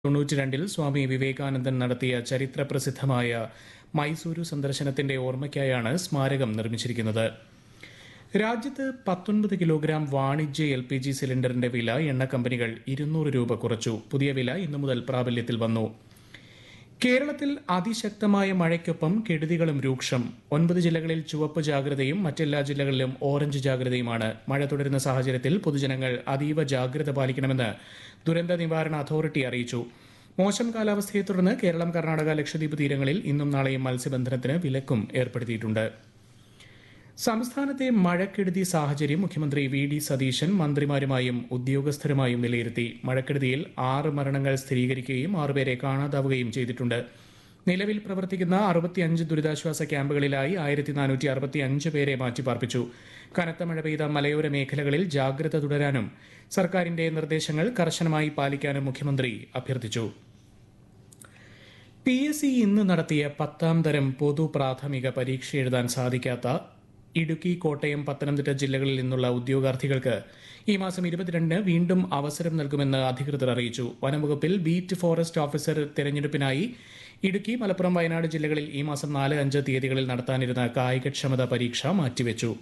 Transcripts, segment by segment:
തൊണ്ണൂറ്റിരണ്ടിൽ സ്വാമി വിവേകാനന്ദൻ നടത്തിയ ചരിത്രപ്രസിദ്ധമായ മൈസൂരു സന്ദർശനത്തിന്റെ ഓർമ്മയ്ക്കായാണ് സ്മാരകം നിർമ്മിച്ചിരിക്കുന്നത് രാജ്യത്ത് പത്തൊൻപത് കിലോഗ്രാം വാണിജ്യ എൽ പി ജി സിലിണ്ടറിന്റെ വില എണ്ണ കമ്പനികൾ ഇരുന്നൂറ് രൂപ കുറച്ചു പുതിയ വില ഇന്നു മുതൽ പ്രാബല്യത്തിൽ വന്നു കേരളത്തിൽ അതിശക്തമായ മഴയ്ക്കൊപ്പം കെടുതികളും രൂക്ഷം ഒൻപത് ജില്ലകളിൽ ചുവപ്പ് ജാഗ്രതയും മറ്റെല്ലാ ജില്ലകളിലും ഓറഞ്ച് ജാഗ്രതയുമാണ് മഴ തുടരുന്ന സാഹചര്യത്തിൽ പൊതുജനങ്ങൾ അതീവ ജാഗ്രത പാലിക്കണമെന്ന് ദുരന്ത നിവാരണ അതോറിറ്റി അറിയിച്ചു മോശം കാലാവസ്ഥയെ തുടർന്ന് കേരളം കർണാടക ലക്ഷദ്വീപ് തീരങ്ങളിൽ ഇന്നും നാളെയും മത്സ്യബന്ധനത്തിന് വിലക്കും ഏർപ്പെടുത്തിയിട്ടുണ്ട് സംസ്ഥാനത്തെ മഴക്കെടുതി സാഹചര്യം മുഖ്യമന്ത്രി വി ഡി സതീശൻ മന്ത്രിമാരുമായും ഉദ്യോഗസ്ഥരുമായും വിലയിരുത്തി മഴക്കെടുതിയിൽ ആറ് മരണങ്ങൾ സ്ഥിരീകരിക്കുകയും ആറുപേരെ കാണാതാവുകയും ചെയ്തിട്ടുണ്ട് നിലവിൽ പ്രവർത്തിക്കുന്ന അറുപത്തിയഞ്ച് ദുരിതാശ്വാസ ക്യാമ്പുകളിലായി ആയിരത്തി നാനൂറ്റി അറുപത്തിയഞ്ച് പേരെ മാറ്റിപ്പാർപ്പിച്ചു കനത്ത മഴ പെയ്ത മലയോര മേഖലകളിൽ ജാഗ്രത തുടരാനും സർക്കാരിന്റെ നിർദ്ദേശങ്ങൾ കർശനമായി പാലിക്കാനും മുഖ്യമന്ത്രി അഭ്യർത്ഥിച്ചു പി എസ് സി ഇന്ന് നടത്തിയ പത്താം തരം പൊതു പ്രാഥമിക പരീക്ഷ എഴുതാൻ സാധിക്കാത്ത ഇടുക്കി കോട്ടയം പത്തനംതിട്ട ജില്ലകളിൽ നിന്നുള്ള ഉദ്യോഗാർത്ഥികൾക്ക് ഈ മാസം ഇരുപത്തിരണ്ടിന് വീണ്ടും അവസരം നൽകുമെന്ന് അധികൃതർ അറിയിച്ചു വനംവകുപ്പിൽ ബീറ്റ് ഫോറസ്റ്റ് ഓഫീസർ തെരഞ്ഞെടുപ്പിനായി ഇടുക്കി മലപ്പുറം വയനാട് ജില്ലകളിൽ ഈ മാസം നാല് അഞ്ച് തീയതികളിൽ നടത്താനിരുന്ന കായികക്ഷമതാ പരീക്ഷ മാറ്റിവെച്ചു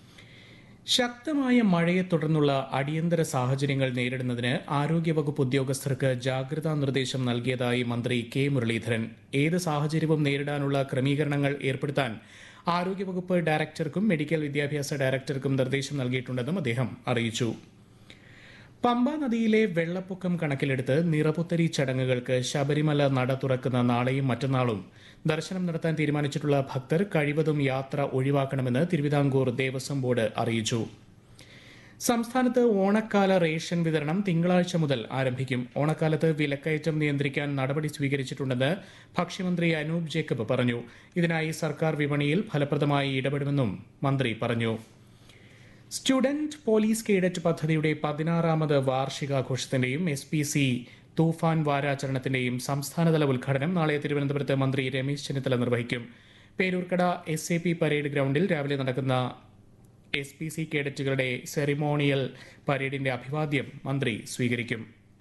ശക്തമായ മഴയെ തുടർന്നുള്ള അടിയന്തര സാഹചര്യങ്ങൾ നേരിടുന്നതിന് ആരോഗ്യവകുപ്പ് ഉദ്യോഗസ്ഥർക്ക് ജാഗ്രതാ നിർദ്ദേശം നൽകിയതായി മന്ത്രി കെ മുരളീധരൻ ഏത് സാഹചര്യവും നേരിടാനുള്ള ക്രമീകരണങ്ങൾ ഏർപ്പെടുത്താൻ ആരോഗ്യവകുപ്പ് ഡയറക്ടർക്കും മെഡിക്കൽ വിദ്യാഭ്യാസ ഡയറക്ടർക്കും നിർദ്ദേശം നൽകിയിട്ടുണ്ടെന്നും അദ്ദേഹം അറിയിച്ചു പമ്പ നദിയിലെ വെള്ളപ്പൊക്കം കണക്കിലെടുത്ത് നിറപുത്തരി ചടങ്ങുകൾക്ക് ശബരിമല നട തുറക്കുന്ന നാളെയും മറ്റന്നാളും ദർശനം നടത്താൻ തീരുമാനിച്ചിട്ടുള്ള ഭക്തർ കഴിവതും യാത്ര ഒഴിവാക്കണമെന്ന് തിരുവിതാംകൂർ ദേവസ്വം ബോർഡ് അറിയിച്ചു സംസ്ഥാനത്ത് ഓണക്കാല റേഷൻ വിതരണം തിങ്കളാഴ്ച മുതൽ ആരംഭിക്കും ഓണക്കാലത്ത് വിലക്കയറ്റം നിയന്ത്രിക്കാൻ നടപടി സ്വീകരിച്ചിട്ടുണ്ടെന്ന് ഭക്ഷ്യമന്ത്രി അനൂപ് ജേക്കബ് പറഞ്ഞു ഇതിനായി സർക്കാർ വിപണിയിൽ ഫലപ്രദമായി ഇടപെടുമെന്നും മന്ത്രി പറഞ്ഞു സ്റ്റുഡന്റ് പോലീസ് കേഡറ്റ് പദ്ധതിയുടെ പതിനാറാമത് വാർഷികാഘോഷത്തിന്റെയും എസ് പി സി തൂഫാൻ വാരാചരണത്തിന്റെയും സംസ്ഥാനതല ഉദ്ഘാടനം നാളെ തിരുവനന്തപുരത്ത് മന്ത്രി രമേശ് ചെന്നിത്തല നിർവഹിക്കും Peroorkada S A P parade ഗ്രൌണ്ടിൽ രാവിലെ നടക്കുന്ന എസ് പി സി കേഡറ്റുകളുടെ സെറിമോണിയൽ പരേഡിന്റെ അഭിവാദ്യം മന്ത്രി സ്വീകരിക്കും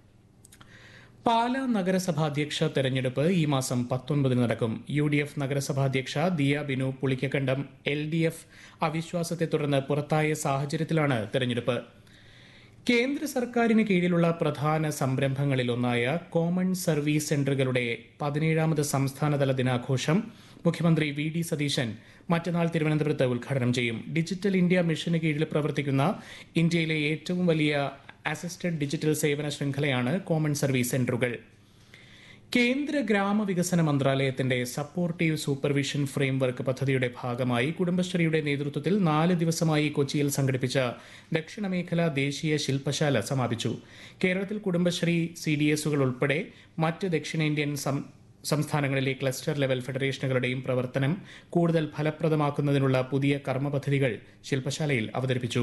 പാലാ നഗരസഭാധ്യക്ഷ തെരഞ്ഞെടുപ്പ് ഈ മാസം പത്തൊൻപതിന് നടക്കും യു ഡി എഫ് നഗരസഭാധ്യക്ഷ Diya Binu Pulikkakandam L D F അവിശ്വാസത്തെ തുടർന്ന് പുറത്തായ സാഹചര്യത്തിലാണ് തെരഞ്ഞെടുപ്പ് കേന്ദ്ര സർക്കാരിന് കീഴിലുള്ള പ്രധാന സംരംഭങ്ങളിലൊന്നായ കോമൺ സർവീസ് സെന്ററുകളുടെ പതിനേഴാമത് സംസ്ഥാനതല ദിനാഘോഷം മുഖ്യമന്ത്രി വി ഡി സതീശൻ മറ്റന്നാൾ തിരുവനന്തപുരത്ത് ഉദ്ഘാടനം ചെയ്യും ഡിജിറ്റൽ ഇന്ത്യ മിഷന് കീഴിൽ പ്രവർത്തിക്കുന്ന ഇന്ത്യയിലെ ഏറ്റവും വലിയ അസിസ്റ്റഡ് ഡിജിറ്റൽ സേവന ശൃംഖലയാണ് കോമൺ സർവീസ് സെന്ററുകൾ കേന്ദ്ര ഗ്രാമവികസന മന്ത്രാലയത്തിന്റെ സപ്പോർട്ടീവ് സൂപ്പർവിഷൻ ഫ്രെയിംവർക്ക് പദ്ധതിയുടെ ഭാഗമായി കുടുംബശ്രീയുടെ നേതൃത്വത്തിൽ നാല് ദിവസമായി കൊച്ചിയിൽ സംഘടിപ്പിച്ച ദക്ഷിണമേഖല ദേശീയ ശില്പശാല സമാപിച്ചു കേരളത്തിൽ കുടുംബശ്രീ സി ഡി എസുകൾ ഉൾപ്പെടെ മറ്റ് ദക്ഷിണേന്ത്യൻ സം സംസ്ഥാനങ്ങളിലെ ക്ലസ്റ്റർ ലെവൽ ഫെഡറേഷനുകളുടെയും പ്രവർത്തനം കൂടുതൽ ഫലപ്രദമാക്കുന്നതിനുള്ള പുതിയ കർമ്മ പദ്ധതികൾ ശില്പശാലയിൽ അവതരിപ്പിച്ചു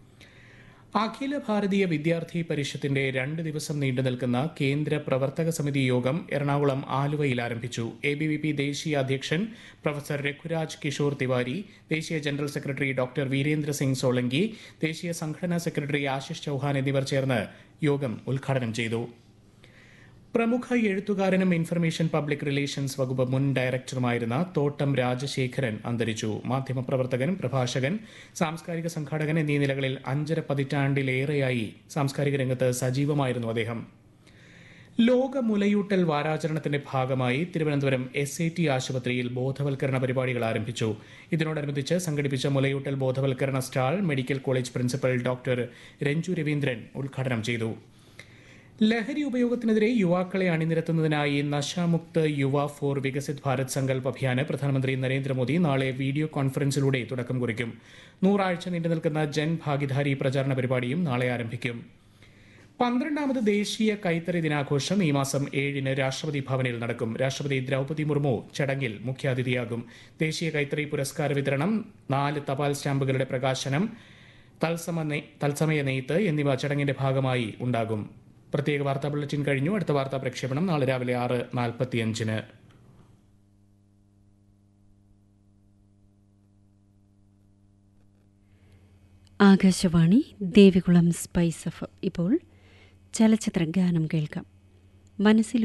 അഖില ഭാരതീയ വിദ്യാർത്ഥി പരിഷത്തിന്റെ രണ്ട് ദിവസം നീണ്ടു നിൽക്കുന്ന കേന്ദ്ര പ്രവർത്തക സമിതി യോഗം എറണാകുളം ആലുവയിൽ ആരംഭിച്ചു എ ബി വി പി ദേശീയ അധ്യക്ഷൻ പ്രൊഫസർ രഘുരാജ് കിഷോർ തിവാരി ദേശീയ general secretary doctor Virendra Singh Solanki ദേശീയ സംഘടനാ സെക്രട്ടറി ആശിഷ് ചൌഹാൻ എന്നിവർ ചേർന്ന് യോഗം ഉദ്ഘാടനം ചെയ്തു പ്രമുഖ എഴുത്തുകാരനും ഇൻഫർമേഷൻ പബ്ലിക് റിലേഷൻസ് വകുപ്പ് മുൻ ഡയറക്ടറുമായിരുന്ന തോട്ടം രാജശേഖരൻ അന്തരിച്ചു മാധ്യമപ്രവർത്തകൻ പ്രഭാഷകൻ സാംസ്കാരിക സംഘാടകൻ എന്നീ നിലകളിൽ അഞ്ചര പതിറ്റാണ്ടിലേറെയായി സാംസ്കാരിക രംഗത്ത് സജീവമായിരുന്നു അദ്ദേഹം ലോക മുലയൂട്ടൽ വാരാചരണത്തിന്റെ ഭാഗമായി തിരുവനന്തപുരം എസ് ഐ ടി ആശുപത്രിയിൽ ബോധവൽക്കരണ പരിപാടികൾ ആരംഭിച്ചു ഇതിനോടനുബന്ധിച്ച് സംഘടിപ്പിച്ച മുലയൂട്ടൽ ബോധവൽക്കരണ stall medical college principal doctor Ranju Raveendran ഉദ്ഘാടനം ചെയ്തു ലഹരി ഉപയോഗത്തിനെതിരെ യുവാക്കളെ അണിനിരത്തുന്നതിനായി നശാമുക്ത് യുവ ഫോർ വികസിത് ഭാരത് സങ്കൽപ് അഭിയാന് പ്രധാനമന്ത്രി നരേന്ദ്രമോദി നാളെ വീഡിയോ കോൺഫറൻസിലൂടെ തുടക്കം കുറിക്കും നൂറാഴ്ച നീണ്ടു നിൽക്കുന്ന ജൻ ഭാഗിധാരി പ്രചാരണ പരിപാടിയും നാളെ ആരംഭിക്കും പന്ത്രണ്ടാമത് ദേശീയ കൈത്തറി ദിനാഘോഷം ഈ മാസം ഏഴിന് രാഷ്ട്രപതി ഭവനിൽ നടക്കും രാഷ്ട്രപതി ദ്രൗപതി മുർമു ചടങ്ങിൽ മുഖ്യാതിഥിയാകും ദേശീയ കൈത്തറി പുരസ്കാര വിതരണം നാല് തപാൽ സ്റ്റാമ്പുകളുടെ പ്രകാശനം തത്സമ നെ- തത്സമയ നെയ്ത്ത് എന്നിവ ചടങ്ങിന്റെ ഭാഗമായി ഉണ്ടാകും പ്രത്യേക വാർത്താ ബുള്ളറ്റിൻ കഴിഞ്ഞു അടുത്ത വാർത്താ പ്രക്ഷേപണം നാളെ രാവിലെ ആറ് നാൽപ്പത്തിയഞ്ചിന് ആകാശവാണി ദേവികുളം സ്പൈസ് എഫ് ഇപ്പോൾ ചലച്ചിത്ര ഗാനം കേൾക്കാം മനസ്സിൽ